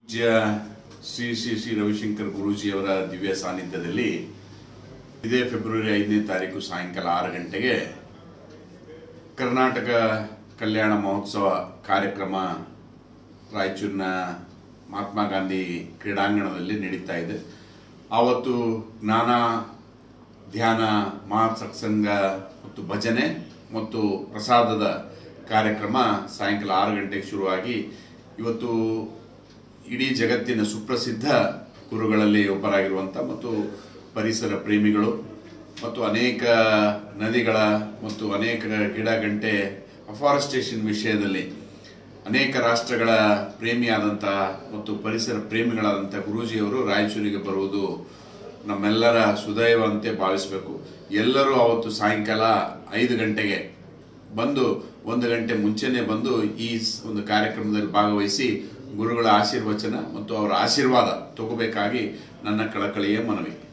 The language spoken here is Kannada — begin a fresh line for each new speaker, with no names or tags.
ಪೂಜ್ಯ ಶ್ರೀ ಶ್ರೀ ಶ್ರೀ ರವಿಶಂಕರ್ ಗುರೂಜಿಯವರ ದಿವ್ಯ ಸಾನ್ನಿಧ್ಯದಲ್ಲಿ ಇದೇ ಫೆಬ್ರವರಿ ಐದನೇ ತಾರೀಕು ಸಾಯಂಕಾಲ ಆರು ಗಂಟೆಗೆ ಕರ್ನಾಟಕ ಕಲ್ಯಾಣ ಮಹೋತ್ಸವ ಕಾರ್ಯಕ್ರಮ ರಾಯಚೂರಿನ ಮಹಾತ್ಮ ಗಾಂಧಿ ಕ್ರೀಡಾಂಗಣದಲ್ಲಿ ನಡೀತಾ ಇದೆ ಆವತ್ತು ಜ್ಞಾನ ಧ್ಯಾನ ಮಹತ್ ಸತ್ಸಂಗ ಮತ್ತು ಭಜನೆ ಮತ್ತು ಪ್ರಸಾದದ ಕಾರ್ಯಕ್ರಮ ಸಾಯಂಕಾಲ ಆರು ಗಂಟೆಗೆ ಶುರುವಾಗಿ ಇವತ್ತು ಇಡೀ ಜಗತ್ತಿನ ಸುಪ್ರಸಿದ್ಧ ಗುರುಗಳಲ್ಲಿ ಒಬ್ಬರಾಗಿರುವಂಥ ಮತ್ತು ಪರಿಸರ ಪ್ರೇಮಿಗಳು ಮತ್ತು ಅನೇಕ ನದಿಗಳ ಮತ್ತು ಅನೇಕ ಗಿಡ ಗಂಟೆ ಅಫಾರೆಸ್ಟೇಷನ್ ವಿಷಯದಲ್ಲಿ ಅನೇಕ ರಾಷ್ಟ್ರಗಳ ಪ್ರೇಮಿಯಾದಂಥ ಮತ್ತು ಪರಿಸರ ಪ್ರೇಮಿಗಳಾದಂಥ ಗುರೂಜಿಯವರು ರಾಯಚೂರಿಗೆ ಬರುವುದು ನಮ್ಮೆಲ್ಲರ ಸುದೈವಂತೆ ಭಾವಿಸಬೇಕು ಎಲ್ಲರೂ ಅವತ್ತು ಸಾಯಂಕಾಲ ಐದು ಗಂಟೆಗೆ ಬಂದು ಒಂದು ಗಂಟೆ ಮುಂಚೆನೆ ಬಂದು ಈ ಸ್- ಒಂದು ಕಾರ್ಯಕ್ರಮದಲ್ಲಿ ಭಾಗವಹಿಸಿ ಗುರುಗಳ ಆಶೀರ್ವಚನ ಮತ್ತು ಅವರ ಆಶೀರ್ವಾದ ತಗೋಬೇಕಾಗಿ ನನ್ನ ಕಳಕಳಿಯ ಮನವಿ